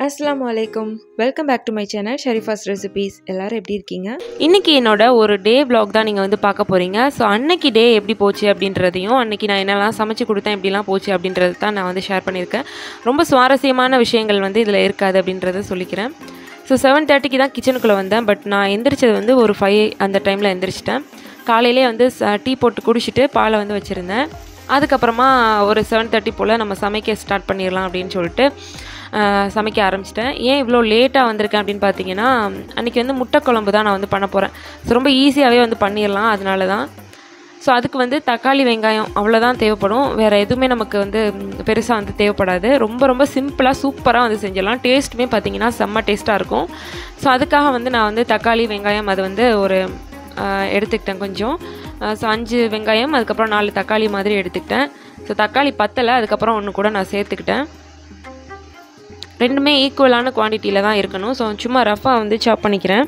அஸ்ஸலாமு அலைக்கும் welcome back to my channel Sherifa's recipes எல்லாரும் எப்படி இருக்கீங்க இன்னைக்கு என்னோட ஒரு டே vlog தான் நீங்கள் வந்து பார்க்க போகிறீங்க ஸோ அன்னைக்கு டே எப்படி போச்சு அப்படின்றதையும் அன்னைக்கு நான் என்னெல்லாம் சமைச்சு கொடுத்தேன் எப்படிலாம் போச்சு அப்படின்றது தான் நான் வந்து ஷேர் பண்ணியிருக்கேன் ரொம்ப சுவாரஸ்யமான விஷயங்கள் வந்து இதில் இருக்காது அப்படின்றத சொல்லிக்கிறேன் ஸோ செவன் தேர்ட்டிக்கு தான் கிச்சனுக்குள்ளே வந்தேன் பட் நான் எந்திரிச்சது வந்து ஒரு ஃபைவ் அந்த டைமில் எந்திரிச்சிட்டேன் காலையிலே வந்து டீ போட்டு குடிச்சிட்டு பாலை வந்து வச்சுருந்தேன் அதுக்கப்புறமா ஒரு செவன் தேர்ட்டி போல் நம்ம சமைக்க ஸ்டார்ட் பண்ணிடலாம் அப்படின்னு சொல்லிட்டு ஆஹ், சமைக்க ஆரம்பிச்சிட்டேன் ஏன் இவ்வளோ லேட்டாக வந்திருக்கேன் அப்படின்னு பார்த்தீங்கன்னா அன்றைக்கி வந்து முட்டை குழம்பு தான் நான் வந்து பண்ண போகிறேன் ஸோ ரொம்ப ஈஸியாகவே வந்து பண்ணிடலாம் அதனால தான் ஸோ அதுக்கு வந்து தக்காளி வெங்காயம் அவ்வளோதான் தேவைப்படும் வேறு எதுவுமே நமக்கு வந்து பெருசாக வந்து தேவைப்படாது ரொம்ப ரொம்ப சிம்பிளாக சூப்பராக வந்து செஞ்சிடலாம் டேஸ்ட்டுமே பார்த்தீங்கன்னா செம்ம டேஸ்ட்டாக இருக்கும் ஸோ அதுக்காக வந்து நான் வந்து தக்காளி வெங்காயம் அது வந்து ஒரு ஆஹ், எடுத்துக்கிட்டேன் கொஞ்சம் ஸோ அஞ்சு வெங்காயம் அதுக்கப்புறம் நாலு தக்காளி மாதிரி எடுத்துக்கிட்டேன் ஸோ தக்காளி பத்தலை அதுக்கப்புறம் ஒன்று கூட நான் சேர்த்துக்கிட்டேன் ரெண்டுமே ஈக்குவலான குவான்டிட்டியில் தான் இருக்கணும் ஸோ சும்மா ரஃபாக வந்து சாப் பண்ணிக்கிறேன்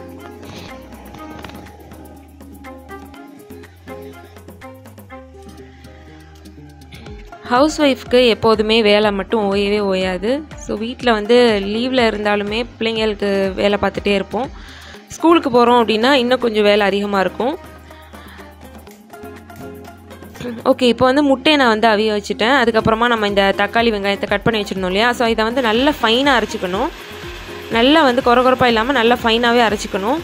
ஹவுஸ் ஒய்ஃப்க்கு எப்போதுமே வேலை மட்டும் ஓயவே ஓயாது ஸோ வீட்டில் வந்து லீவில் இருந்தாலுமே பிள்ளைங்களுக்கு வேலை பார்த்துட்டே இருப்போம் ஸ்கூலுக்கு போகிறோம் அப்படின்னா இன்னும் கொஞ்சம் வேலை அதிகமாக இருக்கும் ஓகே இப்போ வந்து முட்டையை நான் வந்து அவிய வச்சுட்டேன் அதுக்கப்புறமா நம்ம இந்த தக்காளி வெங்காயத்தை கட் பண்ணி வச்சுருந்தோம் இல்லையா ஸோ இதை வந்து நல்லா ஃபைனாக அரைச்சிக்கணும் நல்லா வந்து கொர கொரப்பாக இல்லாமல் நல்லா ஃபைனாகவே அரைச்சிக்கணும்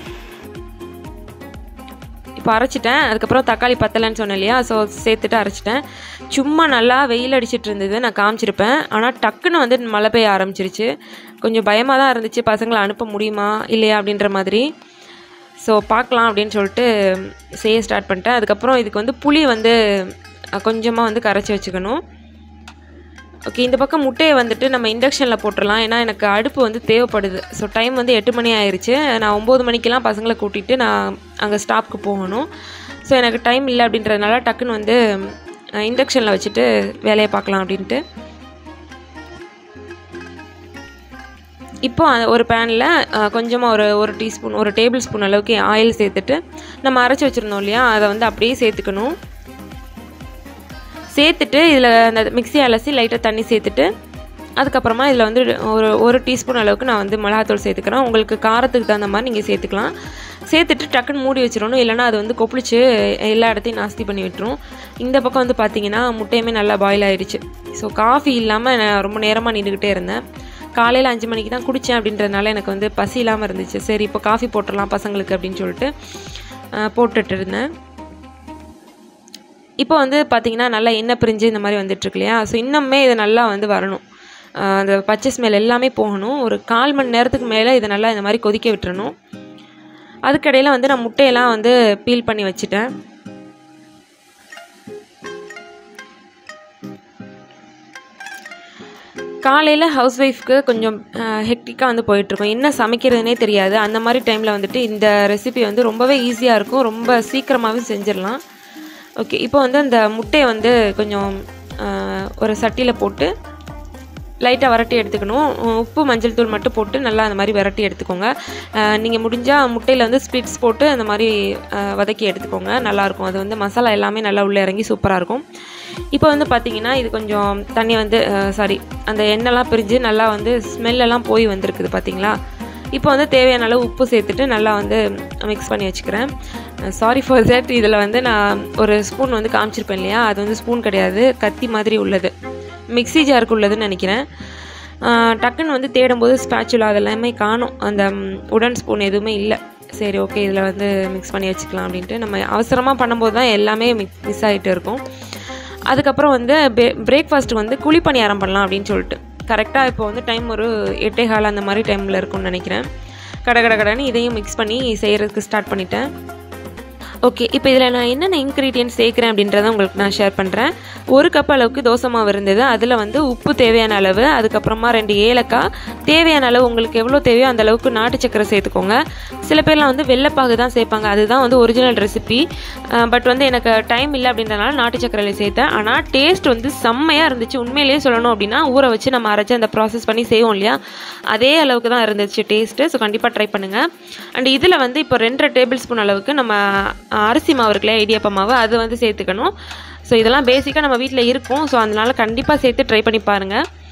இப்போ அரைச்சிட்டேன் அதுக்கப்புறம் தக்காளி பத்தலைன்னு சொன்னேன் இல்லையா ஸோ சேர்த்துட்டு அரைச்சிட்டேன் சும்மா நல்லா வெயில் அடிச்சிட்டு இருந்தது நான் காமிச்சிருப்பேன் ஆனால் டக்குன்னு வந்து மழை பெய்ய ஆரம்பிச்சிருச்சு கொஞ்சம் பயமாக தான் இருந்துச்சு பசங்களை அனுப்ப முடியுமா இல்லையா அப்படின்ற மாதிரி ஸோ பார்க்கலாம் அப்படின்னு சொல்லிட்டு செய்ய ஸ்டார்ட் பண்ணிட்டேன் அதுக்கப்புறம் இதுக்கு வந்து புளி வந்து கொஞ்சமாக வந்து கரைச்சி வச்சுக்கணும் ஓகே இந்த பக்கம் முட்டையை வந்துட்டு நம்ம இண்டக்ஷனில் போட்டுடலாம் ஏன்னா எனக்கு அடுப்பு வந்து தேவைப்படுது ஸோ டைம் வந்து எட்டு மணி ஆயிடுச்சு நான் ஒம்பது மணிக்கெலாம் பசங்களை கூட்டிகிட்டு நான் அங்கே ஸ்டாப்க்கு போகணும் ஸோ எனக்கு டைம் இல்லை அப்படின்றதுனால டக்குன்னு வந்து இண்டக்ஷனில் வச்சுட்டு வேலையை பார்க்கலாம் அப்படின்ட்டு இப்போ அந்த ஒரு பேனில் கொஞ்சமாக ஒரு ஒரு டீஸ்பூன் ஒரு டேபிள் ஸ்பூன் அளவுக்கு ஆயில் சேர்த்துட்டு நம்ம அரைச்சி வச்சுருந்தோம் இல்லையா அதை வந்து அப்படியே சேர்த்துக்கணும் சேர்த்துட்டு இதில் அந்த மிக்ஸி அலசி லைட்டாக தண்ணி சேர்த்துட்டு அதுக்கப்புறமா இதில் வந்து ஒரு ஒரு டீஸ்பூன் அளவுக்கு நான் வந்து மிளகாத்தூள் சேர்த்துக்கிறேன் உங்களுக்கு காரத்துக்கு தகுந்த மாதிரி நீங்கள் சேர்த்துக்கலாம் சேர்த்துட்டு டக்குன்னு மூடி வச்சிடணும் இல்லைனா அது வந்து கொப்பளிச்சு எல்லா இடத்தையும் நாஸ்தி பண்ணி விட்டுரும் இந்த பக்கம் வந்து பார்த்தீங்கன்னா முட்டையுமே நல்லா பாயில் ஆயிடுச்சு ஸோ காஃபி இல்லாமல் நான் ரொம்ப நேரமாக நின்றுக்கிட்டே இருந்தேன் காலையில் அஞ்சு மணிக்கு தான் குடித்தேன் அப்படின்றதுனால எனக்கு வந்து பசி இல்லாமல் இருந்துச்சு சரி இப்போ காஃபி போட்டுடலாம் பசங்களுக்கு அப்படின்னு சொல்லிட்டு அஹ், போட்டுட்டு இருந்தேன் இப்போ வந்து பார்த்தீங்கன்னா நல்லா எண்ணெய் பிரிஞ்சு இந்த மாதிரி வந்துட்டுருக்கு இல்லையா ஸோ இன்னுமே இது நல்லா வந்து வரணும் ஆஹ் அந்த பச்சை ஸ்மெல் எல்லாமே போகணும் ஒரு கால் மணி நேரத்துக்கு மேலே இதை நல்லா இந்த மாதிரி கொதிக்க விட்டுறணும் அதுக்கடையில் வந்து நான் முட்டையெல்லாம் வந்து பீல் பண்ணி வச்சுட்டேன் காலையில் ஹவுஸ் ஒய்ஃப்க்கு கொஞ்சம் ஹெக்டிக்காக வந்து போயிட்டுருக்கோம் என்ன சமைக்கிறதுனே தெரியாது அந்த மாதிரி டைமில் வந்துட்டு இந்த ரெசிபி வந்து ரொம்பவே ஈஸியாக இருக்கும் ரொம்ப சீக்கிரமாகவே செஞ்சிடலாம் ஓகே இப்போ வந்து அந்த முட்டையை வந்து கொஞ்சம் ஆஹ், ஒரு சட்டியில் போட்டு லைட்டாக வரட்டி எடுத்துக்கணும் உ- உப்பு மஞ்சள் தூள் மட்டும் போட்டு நல்லா அந்த மாதிரி விரட்டி எடுத்துக்கோங்க நீங்கள் முடிஞ்சால் முட்டையில் வந்து ஸ்பிட்ஸ் போட்டு அந்த மாதிரி ஆஹ், வதக்கி எடுத்துக்கோங்க நல்லாயிருக்கும் அது வந்து மசாலா எல்லாமே நல்லா உள்ளே இறங்கி சூப்பராக இருக்கும் இப்போ வந்து பார்த்தீங்கன்னா இது கொஞ்சம் தண்ணி வந்து சாரி அந்த எண்ணெய்லாம் பிரிஞ்சு நல்லா வந்து ஸ்மெல்லெல்லாம் போய் வந்திருக்குது பார்த்தீங்களா இப்போ வந்து தேவையான அளவு உப்பு சேர்த்துட்டு நல்லா வந்து மிக்ஸ் பண்ணி வச்சுக்கிறேன் சாரி ஃபார் தட் இதில் வந்து நான் ஒரு ஸ்பூன் வந்து காமிச்சிருப்பேன் இல்லையா அது வந்து ஸ்பூன் கிடையாது கத்தி மாதிரி உள்ளது மிக்ஸி ஜாருக்கு உள்ளதுன்னு நினைக்கிறேன் ஆஹ் டக்குன்னு வந்து தேடும்போது ஸ்பேச்சுலா அதெல்லாமே காணும் அந்த ம், உடன் ஸ்பூன் எதுவுமே இல்லை சரி ஓகே இதில் வந்து மிக்ஸ் பண்ணி வச்சுக்கலாம் அப்படின்ட்டு நம்ம அவசரமாக பண்ணும்போது தான் எல்லாமே மிஸ் ஆகிட்டு இருக்கும் அதுக்கப்புறம் வந்து பிரே பிரேக்ஃபாஸ்ட் வந்து குழி பணியாரம் பண்ணலாம் அப்படின்னு சொல்லிட்டு கரெக்டாக இப்போ வந்து டைம் ஒரு எட்டே கால் அந்த மாதிரி டைமில் இருக்கும்னு நினைக்கிறேன் கட கட கடன்னு இதையும் மிக்ஸ் பண்ணி செய்கிறதுக்கு ஸ்டார்ட் பண்ணிட்டேன் ஓகே இப்போ இதில் நான் என்னென்ன இன்க்ரீடியன்ட் சேர்க்குறேன் அப்படின்றத உங்களுக்கு நான் ஷேர் பண்ணுறேன் ஒரு கப் அளவுக்கு தோசை மாவு இருந்தது அதில் வந்து உப்பு தேவையான அளவு அதுக்கப்புறமா ரெண்டு ஏலக்காய் தேவையான அளவு உங்களுக்கு எவ்வளோ தேவையோ அந்த அளவுக்கு நாட்டு சக்கரை சேர்த்துக்கோங்க சில பேர்லாம் வந்து வெள்ளைப்பாகு தான் சேர்ப்பாங்க அதுதான் வந்து ஒரிஜினல் ரெசிபி பட் வந்து எனக்கு டைம் இல்லை அப்படின்றனால நாட்டு சக்கரையில் சேர்த்தேன் ஆனால் டேஸ்ட் வந்து செம்மையாக இருந்துச்சு உண்மையிலேயே சொல்லணும் அப்படின்னா ஊற வச்சு நம்ம அரைச்சி அந்த ப்ராசஸ் பண்ணி செய்வோம் இல்லையா அதே அளவுக்கு தான் இருந்துச்சு டேஸ்ட்டு ஸோ கண்டிப்பாக ட்ரை பண்ணுங்கள் அண்ட் இதில் வந்து இப்போ ரெண்டரை டேபிள் ஸ்பூன் அளவுக்கு நம்ம அஹ், அரிசி மாவு இருக்குல்ல இடியப்ப மாவு அது வந்து சேர்த்துக்கணும் ஸோ இதெல்லாம் பேசிக்காக நம்ம வீட்டில் இருக்கும் ஸோ அதனால கண்டிப்பாக சேர்த்து ட்ரை பண்ணி பாருங்கள்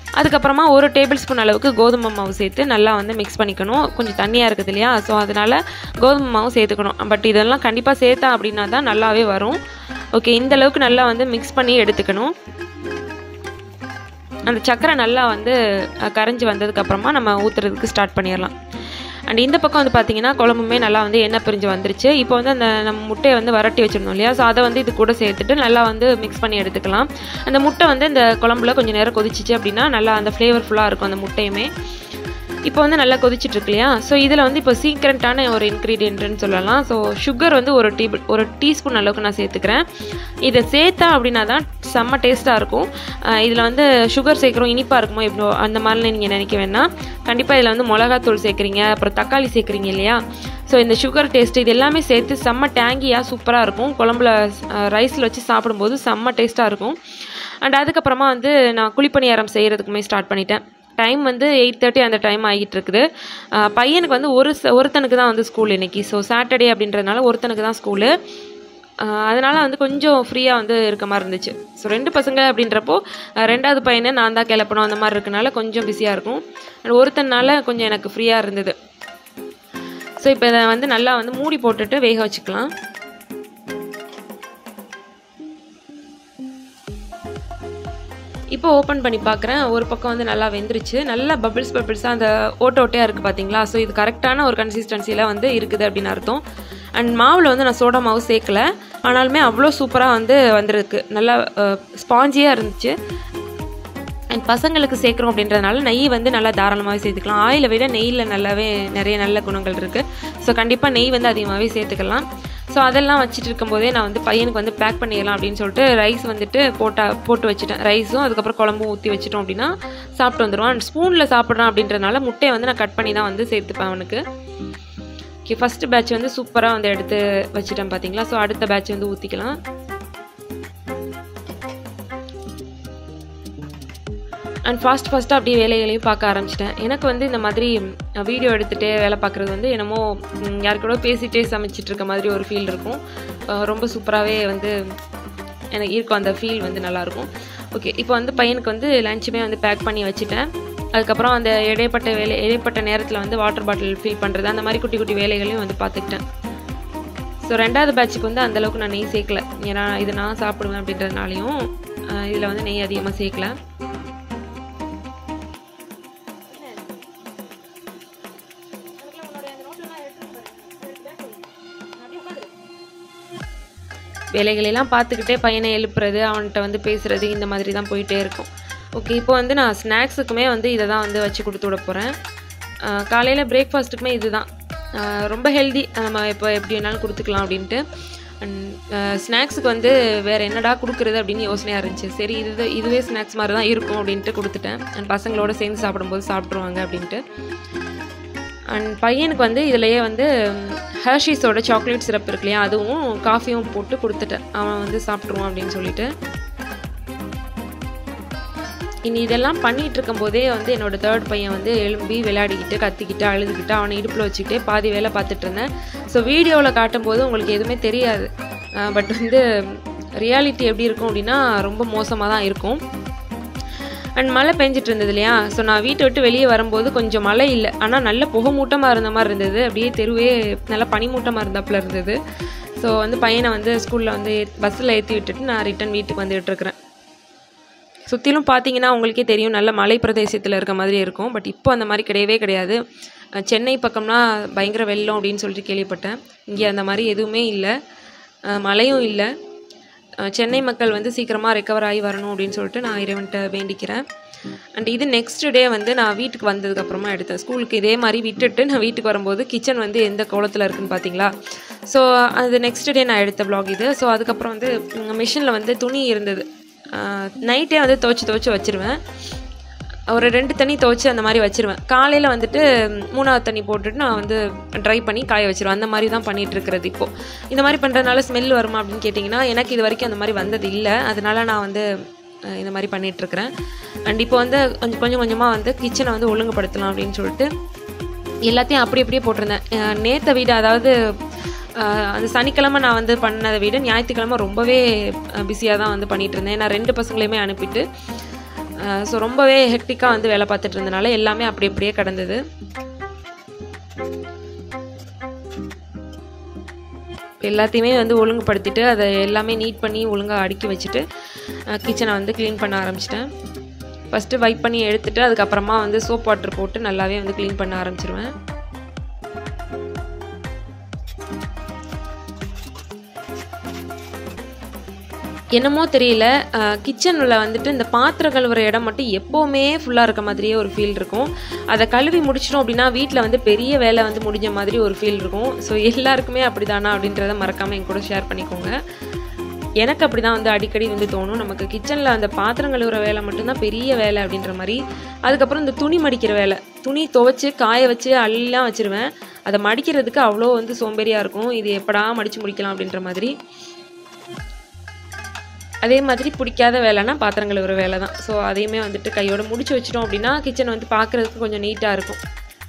அதுக்கப்புறமா ஒரு டேபிள் ஸ்பூன் அளவுக்கு கோதுமை மாவு சேர்த்து நல்லா வந்து மிக்ஸ் பண்ணிக்கணும் கொஞ்சம் தண்ணியாக இருக்குது இல்லையா ஸோ அதனால் கோதுமை மாவும் சேர்த்துக்கணும் பட் இதெல்லாம் கண்டிப்பாக சேர்த்தா அப்படின்னா தான் நல்லாவே வரும் ஓகே இந்த அளவுக்கு நல்லா வந்து மிக்ஸ் பண்ணி எடுத்துக்கணும் அந்த சக்கரை நல்லா வந்து அஹ், கரைஞ்சி வந்ததுக்கப்புறமா நம்ம ஊற்றுறதுக்கு ஸ்டார்ட் பண்ணிடலாம் அண்ட் இந்த பக்கம் வந்து பார்த்தீங்கன்னா குழம்புமே நல்லா வந்து எண்ணெய் பிரிஞ்சு வந்துருச்சு இப்போ வந்து அந்த நம்ம முட்டையை வந்து வரட்டி வச்சிருந்தோம் இல்லையா ஸோ அதை வந்து இது கூட சேர்த்துட்டு நல்லா வந்து மிக்ஸ் பண்ணி எடுத்துக்கலாம் அந்த முட்டை வந்து இந்த குழம்புல கொஞ்சம் நேரம் கொதிச்சிச்சு அப்படின்னா நல்லா அந்த ஃப்ளேவர்ஃபுல்லாக இருக்கும் அந்த முட்டையுமே இப்போ வந்து நல்லா கொதிச்சிட்டு இருக்கு இல்லையா ஸோ இதில் வந்து இப்போ சீக்கிரட்டான ஒரு இன்க்ரீடியன்ட்னு சொல்லலாம் ஸோ சுகர் வந்து ஒரு டீ ஒரு டீஸ்பூன் அளவுக்கு நான் சேர்த்துக்கிறேன் இதை சேர்த்தா அப்படின்னா தான் செம்ம டேஸ்ட்டாக இருக்கும் இதில் வந்து சுகர் சேர்க்குறோம் இனிப்பாக இருக்குமோ இப்போ அந்த மாதிரிலாம் நீங்கள் நினைக்க வேணாம் கண்டிப்பாக இதில் வந்து மிளகாத்தூள் சேர்க்குறீங்க அப்புறம் தக்காளி சேர்க்குறீங்க இல்லையா ஸோ இந்த சுகர் டேஸ்ட் இது எல்லாமே சேர்த்து செம்ம டேங்கியாக சூப்பராக இருக்கும் குழம்புல ரைஸில் வச்சு சாப்பிடும்போது செம்ம டேஸ்ட்டாக இருக்கும் அண்ட் அதுக்கப்புறமா வந்து நான் குழிப்பணியாரம் செய்கிறதுக்குமே ஸ்டார்ட் பண்ணிட்டேன் டைம் வந்து எயிட் தேர்ட்டி அந்த டைம் ஆகிட்டு இருக்குது ஆஹ் பையனுக்கு வந்து ஒரு ச- ஒருத்தனுக்கு தான் வந்து ஸ்கூல் இன்னைக்கு ஸோ சாட்டர்டே அப்படின்றதுனால ஒருத்தனுக்கு தான் ஸ்கூலு அதனால் வந்து கொஞ்சம் ஃப்ரீயாக வந்து இருக்க மாதிரி இருந்துச்சு ஸோ ரெண்டு பசங்க அப்படின்றப்போ ஆஹ் ரெண்டாவது பையனை நான் தான் கிளப்பணும் அந்த மாதிரி இருக்கனால கொஞ்சம் பிஸியாக இருக்கும் And ஒருத்தனால கொஞ்சம் எனக்கு ஃப்ரீயாக இருந்தது ஸோ இப்போ இதை வந்து நல்லா வந்து மூடி போட்டுட்டு வேக வச்சுக்கலாம் இப்போ ஓப்பன் பண்ணி பார்க்குறேன் ஒரு பக்கம் வந்து நல்லா வெந்துருச்சு நல்லா பபிள்ஸ் பபிள்ஸாக அந்த ஓட்ட ஓட்டையாக இருக்குது பார்த்தீங்களா ஸோ இது கரெக்டான ஒரு கன்சிஸ்டன்சியில் வந்து இருக்குது அப்படின்னு அர்த்தம் அண்ட் மாவில் வந்து நான் சோடா மாவு சேர்க்கல ஆனாலுமே அவ்வளோ சூப்பராக வந்து வந்திருக்கு நல்லா ஸ்பாஞ்சியாக இருந்துச்சு அண்ட் பசங்களுக்கு சேர்க்குறோம் அப்படின்றதுனால நெய் வந்து நல்லா தாராளமாகவே சேர்த்துக்கலாம் ஆயிலை விட நெய்யில் நல்லாவே நிறைய நல்ல குணங்கள் இருக்குது ஸோ கண்டிப்பாக நெய் வந்து அதிகமாகவே சேர்த்துக்கலாம் ஸோ அதெல்லாம் வச்சுட்டு இருக்கும்போதே நான் வந்து பையனுக்கு வந்து பேக் பண்ணிடலாம் அப்படின்னு சொல்லிட்டு ரைஸ் வந்துட்டு போட்டா போட்டு வச்சுட்டேன் ரைஸும் அதுக்கப்புறம் குழம்பும் ஊற்றி வச்சிட்டோம் அப்படின்னா சாப்பிட்டு வந்துடுவான் அண்ட் ஸ்பூனில் சாப்பிட்றான் அப்படின்றதுனால முட்டையை வந்து நான் கட் பண்ணி தான் வந்து சேர்த்துப்பேன் அவனுக்கு ஓகே ஃபஸ்ட்டு பேட்ச் வந்து சூப்பராக வந்து எடுத்து வச்சுட்டேன் பார்த்தீங்களா ஸோ அடுத்த பேட்ச் வந்து ஊற்றிக்கலாம் அண்ட் ஃபாஸ்ட் ஃபாஸ்ட்டாக அப்படியே வேலைகளையும் பார்க்க ஆரம்பிச்சிட்டேன் எனக்கு வந்து இந்த மாதிரி வீடியோ எடுத்துகிட்டே வேலை பார்க்குறது வந்து என்னமோ ம், யார் கூட பேசிகிட்டே சமைச்சிட்டு இருக்க மாதிரி ஒரு ஃபீல் இருக்கும் அஹ் ரொம்ப சூப்பராகவே வந்து எனக்கு இருக்கும் அந்த ஃபீல் வந்து நல்லாயிருக்கும் ஓகே இப்போ வந்து பையனுக்கு வந்து லஞ்சுமே வந்து பேக் பண்ணி வச்சுட்டேன் அதுக்கப்புறம் அந்த இடைப்பட்ட வேலை இடைப்பட்ட நேரத்தில் வந்து வாட்டர் பாட்டில் ஃபில் பண்ணுறது அந்த மாதிரி குட்டி குட்டி வேலைகளையும் வந்து பார்த்துக்கிட்டேன் ஸோ ரெண்டாவது பேட்சுக்கு வந்து அந்தளவுக்கு நான் நெய் சேர்க்கல ஏன்னா இது நான் சாப்பிடுவேன் அப்படின்றதுனாலையும் இதில் வந்து நெய் அதிகமாக சேர்க்கல வேலைகளெல்லாம் பார்த்துக்கிட்டே பையனை எழுப்புறது அவன்கிட்ட வந்து பேசுறது இந்த மாதிரி தான் போயிட்டே இருக்கும் ஓகே இப்போ வந்து நான் ஸ்நாக்ஸுக்குமே வந்து இதை தான் வந்து வச்சு கொடுத்து விட போகிறேன் காலையில் பிரேக்ஃபாஸ்ட்டுக்குமே இது தான் ரொம்ப ஹெல்தி நம்ம இப்போ எப்படி வேணாலும் கொடுத்துக்கலாம் அப்படின்ட்டு அண்ட் ஸ்நாக்ஸுக்கு வந்து வேறு என்னடா கொடுக்குறது அப்படின்னு யோசனையாக இருந்துச்சு சரி இது இதுவே ஸ்நாக்ஸ் மாதிரி தான் இருக்கும் அப்படின்ட்டு கொடுத்துட்டேன் அண்ட் பசங்களோட சேர்ந்து சாப்பிடும்போது சாப்பிட்ருவாங்க அப்படின்ட்டு அண்ட் பையனுக்கு வந்து இதுலயே வந்து ஹர்ஷீஸோட சாக்லேட் சிரப் இருக்கு இல்லையா அதுவும் காஃபியும் போட்டு கொடுத்துட்டேன் அவன் வந்து சாப்பிட்ருவான் அப்படின்னு சொல்லிட்டு இனி இதெல்லாம் பண்ணிட்டு இருக்கும்போதே வந்து என்னோட தேர்ட் பையன் வந்து எழும்பி விளையாடிக்கிட்டு கத்திக்கிட்டு அழுதுகிட்டு அவனை இடுப்பில் வச்சுக்கிட்டே பாதி வேலை பார்த்துட்டு இருந்தேன் ஸோ வீடியோவில் காட்டும்போது உங்களுக்கு எதுவுமே தெரியாது பட் வந்து ரியாலிட்டி எப்படி இருக்கும் அப்படின்னா ரொம்ப மோசமாக தான் இருக்கும் அண்ட் மழை பெஞ்சிட்டு இருந்தது இல்லையா ஸோ நான் வீட்டை விட்டு வெளியே வரும்போது கொஞ்சம் மழை இல்லை ஆனால் நல்ல புகை மூட்டமாக இருந்த மாதிரி இருந்தது அப்படியே தெருவே நல்லா பனிமூட்டமாக இருந்தாப்புல இருந்தது ஸோ வந்து பையனை வந்து ஸ்கூலில் வந்து பஸ்ஸில் ஏற்றி விட்டுட்டு நான் ரிட்டன் வீட்டுக்கு வந்துட்டு இருக்கிறேன் சுற்றிலும் பார்த்தீங்கன்னா உங்களுக்கே தெரியும் நல்ல மலை பிரதேசத்தில் இருக்க மாதிரி இருக்கும் பட் இப்போ அந்த மாதிரி கிடையவே கிடையாது அஹ் சென்னை பக்கம்னா பயங்கர வெள்ளம் அப்படின்னு சொல்லிட்டு கேள்விப்பட்டேன் இங்கே அந்த மாதிரி எதுவுமே இல்லை அஹ் மழையும் இல்லை அஹ் சென்னை மக்கள் வந்து சீக்கிரமாக ரெக்கவர் ஆகி வரணும் அப்படின்னு சொல்லிட்டு நான் இறைவன்கிட்ட வேண்டிக்கிறேன் அண்ட் இது நெக்ஸ்ட் டே வந்து நான் வீட்டுக்கு வந்ததுக்கப்புறமா எடுத்தேன் ஸ்கூலுக்கு இதே மாதிரி விட்டுட்டு நான் வீட்டுக்கு வரும்போது கிச்சன் வந்து எந்த கோலத்தில் இருக்குன்னு பார்த்தீங்களா ஸோ அது நெக்ஸ்ட் டே நான் எடுத்த vlog இது ஸோ அதுக்கப்புறம் வந்து மிஷினில் வந்து துணி இருந்தது நைட்டே வந்து துவைச்சி துவைச்சி வச்சுருவேன் ஒரு ரெண்டு தண்ணி துவைச்சி அந்த மாதிரி வச்சுருவேன் காலையில் வந்துட்டு ம், மூணாவது தண்ணி போட்டுட்டு நான் வந்து ட்ரை பண்ணி காய வச்சிருவேன் அந்த மாதிரி தான் பண்ணிட்டு இருக்கிறது இப்போது இந்த மாதிரி பண்ணுறதுனால ஸ்மெல் வருமா அப்படின்னு கேட்டிங்கன்னா எனக்கு இது வரைக்கும் அந்த மாதிரி வந்தது இல்லை அதனால நான் வந்து அஹ், இந்த மாதிரி பண்ணிகிட்ருக்கிறேன் அண்ட் இப்போ வந்து கொஞ்சம் கொஞ்சம் கொஞ்சமாக வந்து கிச்சனை வந்து ஒழுங்குபடுத்தலாம் அப்படின்னு சொல்லிட்டு எல்லாத்தையும் அப்படி அப்படியே போட்டிருந்தேன் அஹ், நேத்த வீடு அதாவது அஹ், அந்த சனிக்கிழமை நான் வந்து பண்ணதை விட ஞாயிற்றுக்கிழமை ரொம்பவே பிஸியாக தான் வந்து பண்ணிட்டு இருந்தேன் நான் ரெண்டு பசங்களையுமே அனுப்பிட்டு ஸோ ரொம்பவே ஹெக்டிக்காக வந்து வேலை பார்த்துட்டு இருந்தனால எல்லாமே அப்படி அப்படியே கிடந்தது எல்லாத்தையுமே வந்து ஒழுங்குபடுத்திட்டு அதை எல்லாமே நீட் பண்ணி ஒழுங்காக அடுக்கி வச்சுட்டு கிச்சனை வந்து க்ளீன் பண்ண ஆரம்பிச்சிட்டேன் ஃபஸ்ட்டு வைப் பண்ணி எடுத்துட்டு அதுக்கப்புறமா வந்து சோப் வாட்டர் போட்டு நல்லாவே வந்து க்ளீன் பண்ண ஆரம்பிச்சிருவேன் என்னமோ தெரியல கிச்சனில் வந்துட்டு இந்த பாத்திரம் கழுவுற இடம் மட்டும் எப்போவுமே ஃபுல்லாக இருக்க மாதிரியே ஒரு ஃபீல் இருக்கும் அதை கழுவி முடிச்சிட்டோம் அப்படின்னா வீட்டில் வந்து பெரிய வேலை வந்து முடிஞ்ச மாதிரி ஒரு ஃபீல் இருக்கும் ஸோ எல்லாருக்குமே அப்படி தானா அப்படின்றத மறக்காமல் என் கூட ஷேர் பண்ணிக்கோங்க எனக்கு அப்படி தான் வந்து அடிக்கடி வந்து தோணும் நமக்கு கிச்சனில் அந்த பாத்திரம் கழுவுற வேலை மட்டும்தான் பெரிய வேலை அப்படின்ற மாதிரி அதுக்கப்புறம் இந்த துணி மடிக்கிற வேலை துணி துவைச்சி காய வச்சு அள்ளிலாம் வச்சுருவேன் அதை மடிக்கிறதுக்கு அவ்வளோ வந்து சோம்பேறியாக இருக்கும் இது எப்படா மடித்து முடிக்கலாம் அப்படின்ற மாதிரி அதே மாதிரி பிடிக்காத வேலைனா பாத்திரம் கழுவுற வேலை தான் ஸோ அதையுமே வந்துட்டு கையோட முடிச்சு வச்சிட்டோம் அப்படின்னா கிச்சன் வந்து பார்க்குறதுக்கு கொஞ்சம் நீட்டாக இருக்கும்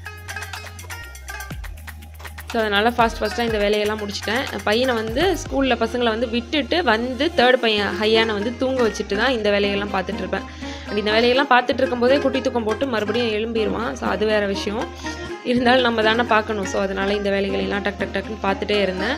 ஸோ அதனால் ஃபாஸ்ட் ஃபாஸ்ட்டாக இந்த வேலையெல்லாம் முடிச்சிட்டேன் பையனை வந்து ஸ்கூலில் பசங்களை வந்து விட்டுட்டு வந்து தேர்ட் பையன் ஹையானை வந்து தூங்க வச்சுட்டு தான் இந்த வேலையெல்லாம் பார்த்துட்டு இருப்பேன் அப்படி இந்த வேலையெல்லாம் பார்த்துட்டு இருக்கும்போதே குட்டி தூக்கம் போட்டு மறுபடியும் எழும்பிடுவான் ஸோ அது வேறு விஷயம் இருந்தாலும் நம்ம தானே பார்க்கணும் ஸோ அதனால் இந்த வேலைகளெல்லாம் டக் டக் டக்குன்னு பார்த்துட்டே இருந்தேன்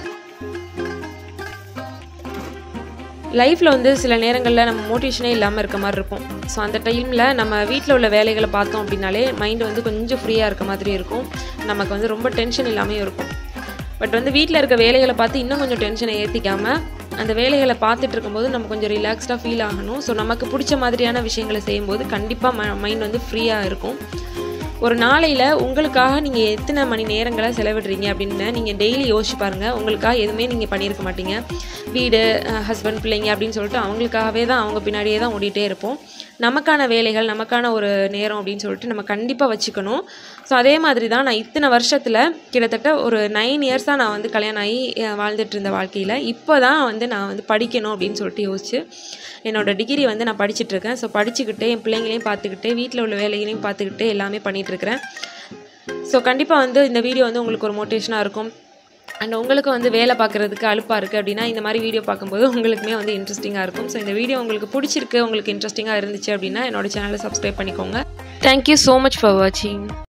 லைஃப்பில் வந்து சில நேரங்களில் நம்ம மோட்டிவேஷனே இல்லாமல் இருக்க மாதிரி இருக்கும் ஸோ அந்த டைமில் நம்ம வீட்டில் உள்ள வேலைகளை பார்த்தோம் அப்படின்னாலே மைண்டு வந்து கொஞ்சம் ஃப்ரீயாக இருக்க மாதிரி இருக்கும் நமக்கு வந்து ரொம்ப டென்ஷன் இல்லாமையும் இருக்கும் பட் வந்து வீட்டில் இருக்க வேலைகளை பார்த்து இன்னும் கொஞ்சம் டென்ஷனை ஏற்றிக்காமல் அந்த வேலைகளை பார்த்துட்டு இருக்கும்போது நம்ம கொஞ்சம் ரிலாக்ஸ்டாக ஃபீல் ஆகணும் ஸோ நமக்கு பிடிச்ச மாதிரியான விஷயங்களை செய்யும்போது கண்டிப்பாக ம மைண்ட் வந்து ஃப்ரீயாக இருக்கும் ஒரு நாளையில் உங்களுக்காக நீங்கள் எத்தனை மணி நேரங்களை செலவிடுறீங்க அப்படின்னு நீங்கள் டெய்லி யோசிச்சு பாருங்கள் உங்களுக்காக எதுவுமே நீங்கள் பண்ணியிருக்க மாட்டீங்க வீடு ஹஸ்பண்ட் பிள்ளைங்க அப்படின்னு சொல்லிட்டு அவங்களுக்காகவே தான் அவங்க பின்னாடியே தான் ஓடிட்டே இருப்போம் நமக்கான வேலைகள் நமக்கான ஒரு நேரம் அப்படின்னு சொல்லிட்டு நம்ம கண்டிப்பாக வச்சுக்கணும் ஸோ அதே மாதிரி தான் நான் இத்தனை வருஷத்தில் கிட்டத்தட்ட ஒரு நைன் இயர்ஸாக நான் வந்து கல்யாணம் ஆகி வாழ்ந்துட்டு இருந்த வாழ்க்கையில் இப்போ தான் வந்து நான் வந்து படிக்கணும் அப்படின்னு சொல்லிட்டு யோசிச்சு என்னோடய டிகிரி வந்து நான் படிச்சுட்ருக்கேன் ஸோ படிச்சுக்கிட்டே என் பிள்ளைங்களையும் பார்த்துக்கிட்டே வீட்டில் உள்ள வேலைகளையும் பார்த்துக்கிட்டே எல்லாமே பண்ணிகிட்ருக்கிறேன் ஸோ கண்டிப்பாக வந்து இந்த வீடியோ வந்து உங்களுக்கு ஒரு மோட்டிவேஷனாக இருக்கும் அண்ட் உங்களுக்கு வந்து வேலை பார்க்குறதுக்கு அலுப்பாக இருக்குது அப்படின்னா இந்த மாதிரி வீடியோ பார்க்கும்போது உங்களுக்குமே வந்து இன்ட்ரெஸ்டிங்காக இருக்கும் ஸோ இந்த வீடியோ உங்களுக்கு பிடிச்சிருக்கு உங்களுக்கு இன்ட்ரெஸ்டிங்காக இருந்துச்சு அப்படின்னா என்னோட சேனலை சப்ஸ்கிரைப் பண்ணிக்கோங்க தேங்க்யூ ஸோ மச் ஃபார் வாட்சிங்